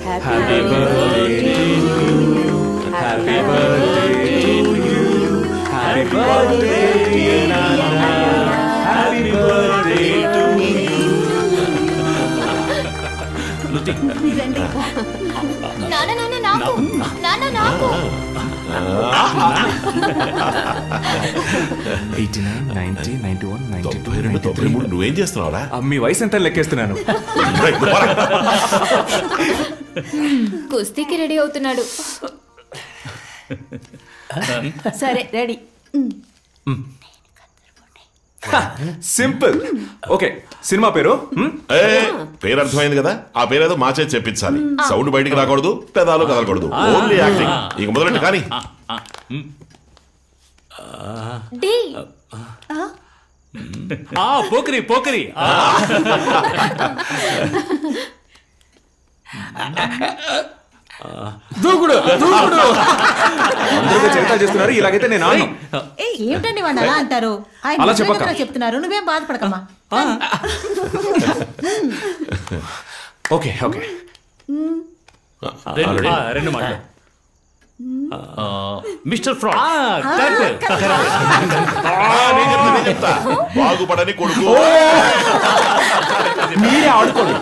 Happy birthday happy birthday happy birthday happy birthday నాన్న నాన్న నాకు నాన్న నాకు eighty nine ninety ninety one ninety two తొంభై రెండు తొంభై మూడు నువ్వేం చేస్తున్నావురా మీ వయసు ఎంత లెక్కేస్తున్నాను రేయ్, నువ్వు పోరా. కుస్తీకి రెడీ అవుతున్నాడు సరే రెడీ సింపుల్ ఓకే సినిమా పేరు హ్మ్? ఏ, పేరు అర్థమైంది కదా ఆ పేరేదో మా చేతి చెప్పించాలి సౌండ్ బయటికి రాకూడదు పెదాలు కదలకూడదు ఓన్లీ యాక్టింగ్ ఇక మొదలెట్టు కానీ డి ఆ పోకరి పోకరి ఆ, దూకుడు దూకుడు అందరూ చరిత్ర చేస్తున్నారు ఇలాగైతే నేను ఆను ఏ ఏమిటండి వాళ్ళు అలా అంటారు ఆయన అలా నిజమే చెప్పక్క. కదరా చెప్తున్నారు నువ్వేం బాధపడకమ్మా ఓకే ఓకే రెండు ఆ, రెండు మాటలు ఆ, మిస్టర్ ఫ్రాడ్ కరెక్ట్ ఆ, నేను చెప్తా, నేను చెప్తా. బాగుపడని కొడుకు మీరే ఆడుకోండి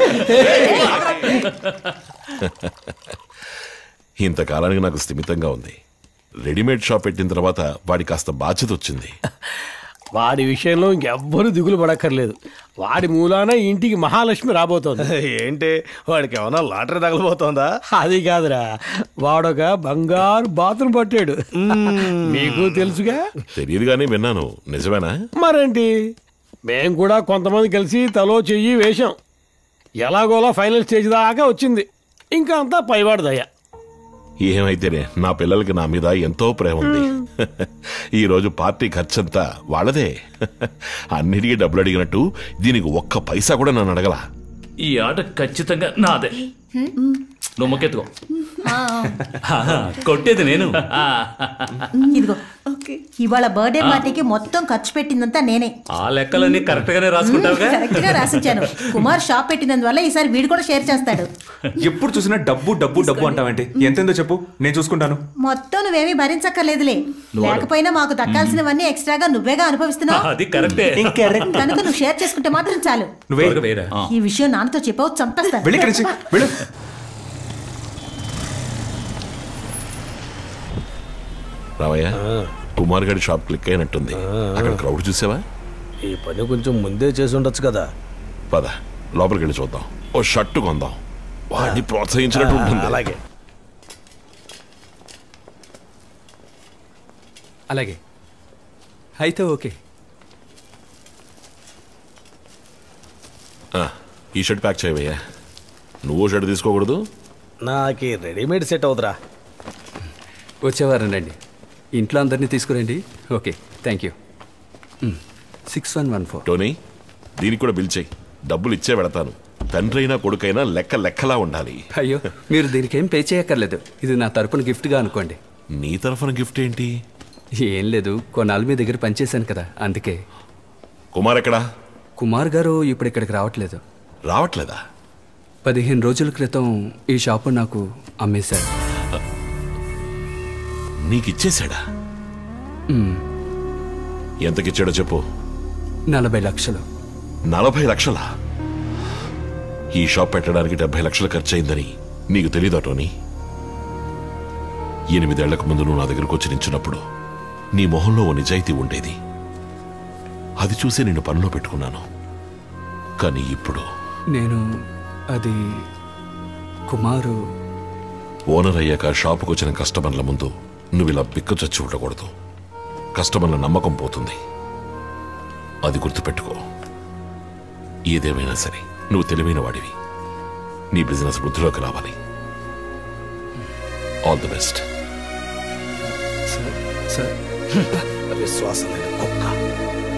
ఇంతకాలానికి నాకు స్థిమితంగా ఉంది రెడీమేడ్ షాప్ పెట్టిన తర్వాత వాడి కాస్త బాధ్యత వచ్చింది వాడి విషయంలో ఇంకెవ్వరూ దిగులు పడక్కర్లేదు వాడి మూలాన ఈ ఇంటికి మహాలక్ష్మి రాబోతోంది ఏంటి వాడికి ఏమన్నా లాటరీ తగలబోతోందా అది కాదురా వాడొక బంగారు బాత్రూమ్ పట్టాడు మీకు తెలుసుగా తెలియదు కానీ విన్నాను నిజమేనా మరేంటి మేం కూడా కొంతమంది కలిసి తలో చెయ్యి వేశాం ఎలాగోలా ఫైనల్ స్టేజ్ దాకా వచ్చింది ఇంకా అంతా పైవాడు దయ ఏమైతేనే నా పిల్లలకి నా మీద ఎంతో ప్రేమ ఉంది ఈ రోజు పార్టీ ఖర్చంతా వాళ్ళదే అన్నిటికీ డబ్బులు అడిగినట్టు దీనికి ఒక్క పైసా కూడా నన్ను అడగల ఈ ఆట ఖచ్చితంగా నాదే నువ్వు మొక్కెత్తుకో ఆహా, కొట్టేది నేను ఆ, ఇదిగో ఇవాళ బర్త్డే పార్టీకి మొత్తం ఖర్చు పెట్టిందంతా నేనే ఆ లెక్కలన్నీ కరెక్ట్ గానే రాసుకుంటావుగా కరెక్ట్ గా రాసిచ్చాను కుమార్ షాప్ పెట్టినందువల్ల ఈసారి వీడు కూడా షేర్ చేస్తాడు ఎప్పుడు చూసినా డబ్బు డబ్బు డబ్బు అంటావేంటి ఎంతెందో చెప్పు నేను చూసుకుంటాను మొత్తం నువ్వేమీ భరించక్కర్లేదులే లేకపోయినా మాకు దక్కాల్సినవన్నీ ఎక్స్ట్రాగా నువ్వేగా అనుభవిస్తున్నావు అది కరెక్టే కనుక నువ్వు షేర్ చేసుకుంటే మాత్రం చాలు నువ్వే త్వరగా వేయరా ఆ. ఈ విషయం నాన్నతో చెప్పవు చంపేస్తా వెళ్ళి ఇక్కడి నుంచి వెళ్ళు రావయ్య కుమార్ గడి షాప్ క్లిక్ అయినట్టుంది అక్కడ క్రౌడ్ చూసావా ఈ పని కొంచెం ముందే చేసి ఉండొచ్చు కదా పద లోపలికి వెళ్ళి చూద్దాం ఓ షర్టు కొందాం వాడిని ప్రోత్సహించినట్టు ఉంటుంది అలాగే అలాగే అయితే ఓకే ఆ, ఈ షర్ట్ ప్యాక్ చేయవయ్యా నువ్వు షర్ట్ తీసుకోకూడదు నాకు ఈ రెడీమేడ్ సెట్ అవుతురా వచ్చేవారం రండి ఇంట్లో అందరినీ తీసుకురండి okay thank you six one one four టోనీ దీనికి కూడా బిల్ చేయి డబ్బులు ఇచ్చే వెళతాను తండ్రి అయినా కొడుకైనా లెక్క లెక్కలా ఉండాలి అయ్యో మీరు దీనికేం పే చేయక్కర్లేదు ఇది నా తరపున గిఫ్ట్గా అనుకోండి నీ తరఫున గిఫ్ట్ ఏంటి ఏం లేదు కొన్నాళ్ళు మీ దగ్గర పనిచేశాను కదా అందుకే కుమార్ ఎక్కడా కుమార్ గారు ఇప్పుడు ఇక్కడికి రావట్లేదు రావట్లేదా పదిహేను రోజుల క్రితం ఈ షాపు నాకు అమ్మేశారు నీకు ఇచ్చేశాడా మ్, ఎంతకిచ్చాడో చెప్పు నలభై లక్షలు నలభై లక్షలా ఈ షాప్ పెట్టడానికి డెబ్బై లక్షలు ఖర్చు అయిందని నీకు తెలీదా టోనీ ఎనిమిదేళ్లకు ముందు నువ్వు నా దగ్గరకు వచ్చి నించున్నప్పుడు నీ మొహంలో ఓ నిజాయితీ ఉండేది అది చూసి నిన్ను పనిలో పెట్టుకున్నాను కానీ ఇప్పుడు నేను అది కుమారు ఓనర్ అయ్యాక షాపుకు వచ్చిన కస్టమర్ల ముందు నువ్వు ఇలా బిక్కు చచ్చి ఉండకూడదు కస్టమర్ల నమ్మకం పోతుంది అది గుర్తుపెట్టుకో ఏదేమైనా సరే నువ్వు తెలివైన వాడివి నీ బిజినెస్ వృద్ధిలోకి రావాలి all the best sir sir విశ్వాసం లేని కుక్క